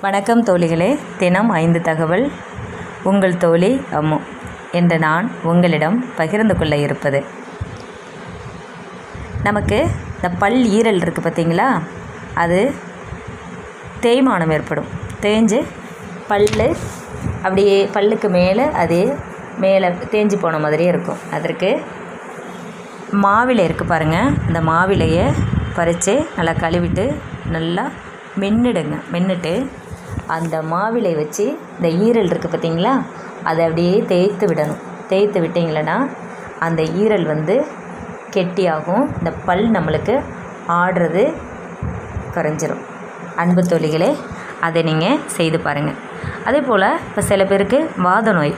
வணக்கம் தோழிகளே தினம் ஐந்து தகவல் உங்கள் தோழி அம்மு என்று நான் உங்களிடம் பகிர்ந்து கொள்ள இருப்பது நமக்கு இந்த பல் ஈரல் இருக்குது பார்த்தீங்களா அது தேய்மானம் ஏற்படும் தேஞ்சு பல் அப்படியே பல்லுக்கு மேலே அது மேலே தேஞ்சு போன மாதிரியே இருக்கும் அதற்கு மாவிலை இருக்குது பாருங்கள் அந்த மாவிலையை பறித்து நல்லா கழுவிட்டு நல்லா மென்னுடுங்க மென்னுட்டு அந்த மாவிலை வச்சு இந்த ஈரல் இருக்குது பார்த்தீங்களா அதை அப்படியே தேய்த்து விடணும் தேய்த்து விட்டிங்களன்னா அந்த ஈரல் வந்து கெட்டியாகும் இந்த பல் நம்மளுக்கு ஆடுறது குறைஞ்சிரும் அன்பு தோழிகளே அதை நீங்கள் செய்து பாருங்கள் அதே போல் இப்போ சில பேருக்கு வாத நோய்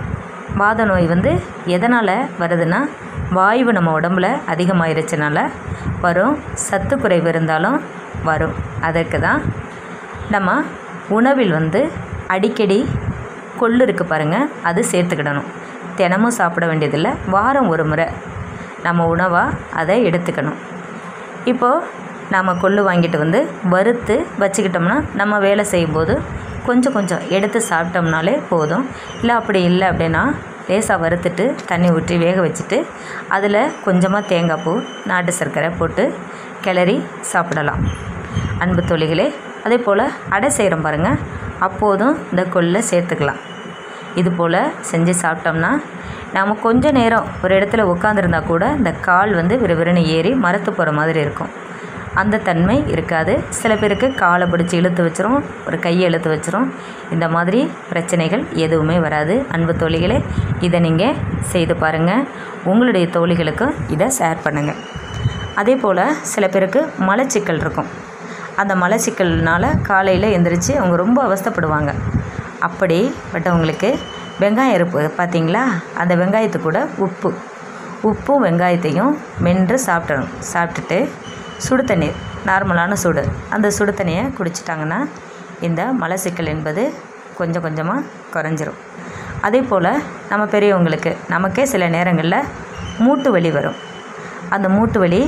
வாத நோய் வந்து எதனால் வருதுன்னா வாய்வு நம்ம உடம்புல அதிகமாயிருச்சுனால வரும் சத்து குறைவு இருந்தாலும் வரும் அதற்கு தான் நம்ம உணவில் வந்து அடிக்கடி கொள்ளு இருக்குது பாருங்கள் அது சேர்த்துக்கிடணும் தினமும் சாப்பிட வேண்டியதில்லை வாரம் ஒரு முறை நம்ம உணவாக அதை எடுத்துக்கணும் இப்போது நம்ம கொள்ளு வாங்கிட்டு வந்து வறுத்து வச்சுக்கிட்டோம்னா நம்ம வேலை செய்யும்போது கொஞ்சம் கொஞ்சம் எடுத்து சாப்பிட்டோம்னாலே போதும் இல்லை அப்படி இல்லை அப்படின்னா லேசாக வறுத்துட்டு தண்ணி ஊற்றி வேக வச்சுட்டு அதில் கொஞ்சமாக தேங்காய் பூ நாட்டு சர்க்கரை போட்டு கிளறி சாப்பிடலாம் அன்பு தோழிகளே அதே போல் அடை செய்கிறோம் பாருங்கள் அப்போதும் இந்த கொல்லை சேர்த்துக்கலாம் இது போல் செஞ்சு சாப்பிட்டோம்னா நாம் கொஞ்ச நேரம் ஒரு இடத்துல உட்காந்துருந்தா கூட இந்த கால் வந்து விறுவிறுன்னு ஏறி மரத்து போகிற மாதிரி இருக்கும் அந்த தன்மை இருக்காது சில பேருக்கு காலை பிடிச்சி இழுத்து வச்சிரும் ஒரு கையை இழுத்து வச்சிரும் இந்த மாதிரி பிரச்சனைகள் எதுவுமே வராது அன்பு தோழிகளே இதை நீங்கள் செய்து பாருங்கள் உங்களுடைய தோழிகளுக்கும் இதை ஷேர் பண்ணுங்கள் அதே போல் சில பேருக்கு மலச்சிக்கல் இருக்கும் அந்த மலச்சிக்கல்னால் காலையில் எந்திரிச்சு அவங்க ரொம்ப அவஸ்தைப்படுவாங்க அப்படிப்பட்டவங்களுக்கு வெங்காயம் இருப்பு பார்த்தீங்களா அந்த வெங்காயத்து கூட உப்பு உப்பும் வெங்காயத்தையும் மென்று சாப்பிடணும் சாப்பிட்டுட்டு சுடு தண்ணீர் நார்மலான சுடு அந்த சுடு தண்ணியை குடிச்சிட்டாங்கன்னா இந்த மலச்சிக்கல் என்பது கொஞ்சம் கொஞ்சமாக குறைஞ்சிரும் அதே போல் நம்ம பெரியவங்களுக்கு நமக்கே சில நேரங்களில் மூட்டு வலி வரும் அந்த மூட்டு வலி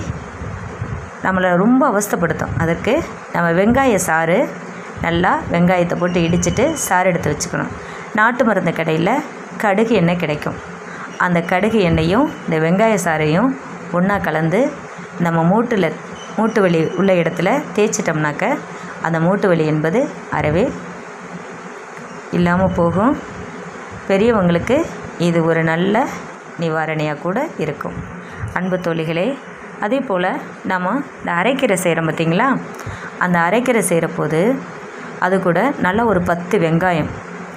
நம்மளை ரொம்ப அவஸ்தைப்படுத்தும் அதற்கு நம்ம வெங்காய சாறு நல்லா வெங்காயத்தை போட்டு இடிச்சிட்டு சாறு எடுத்து வச்சுக்கணும் நாட்டு மருந்து கடையில் கடுகு எண்ணெய் கிடைக்கும் அந்த கடுகு எண்ணெயும் இந்த வெங்காய சாறையும் ஒன்றா கலந்து நம்ம மூட்டில் மூட்டு வலி உள்ள இடத்துல தேய்ச்சிட்டோம்னாக்க அந்த மூட்டு வலி என்பது அறவே இல்லாமல் போகும் பெரியவங்களுக்கு இது ஒரு நல்ல நிவாரணியாக கூட இருக்கும் அன்பு தோழிகளே அதே போல் நம்ம இந்த அரைக்கீரை செய்கிறோம் பார்த்திங்களா அந்த அரைக்கீரை செய்கிற போது அது கூட நல்லா ஒரு பத்து வெங்காயம்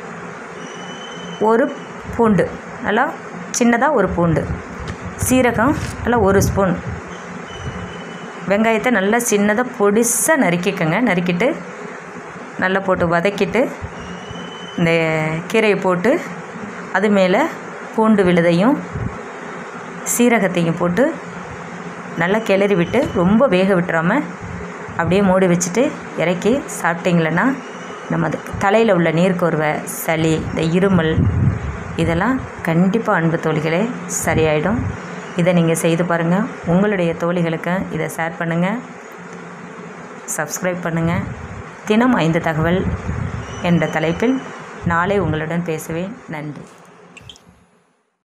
ஒரு பூண்டு நல்லா சின்னதாக ஒரு பூண்டு சீரகம் நல்லா ஒரு ஸ்பூன் வெங்காயத்தை நல்லா சின்னதாக பொடிசாக நறுக்கிக்கோங்க நறுக்கிட்டு நல்லா போட்டு வதக்கிட்டு இந்த கீரையை போட்டு அது மேலே பூண்டு விழுதையும் சீரகத்தையும் போட்டு நல்லா கிளறி விட்டு ரொம்ப வேக விட்டுறாமல் அப்படியே மூடி வச்சுட்டு இறக்கி சாப்பிட்டீங்களன்னா நம்ம அது தலையில் உள்ள நீர்க்கோர்வை சளி இந்த இருமல் இதெல்லாம் கண்டிப்பாக அன்பு தோழிகளே சரியாயிடும் இதை நீங்கள் செய்து பாருங்கள் உங்களுடைய தோழிகளுக்கு இதை ஷேர் பண்ணுங்கள் சப்ஸ்கிரைப் பண்ணுங்கள் தினம் ஐந்து தகவல் என்ற தலைப்பில் நாளை உங்களுடன் பேசுவேன் நன்றி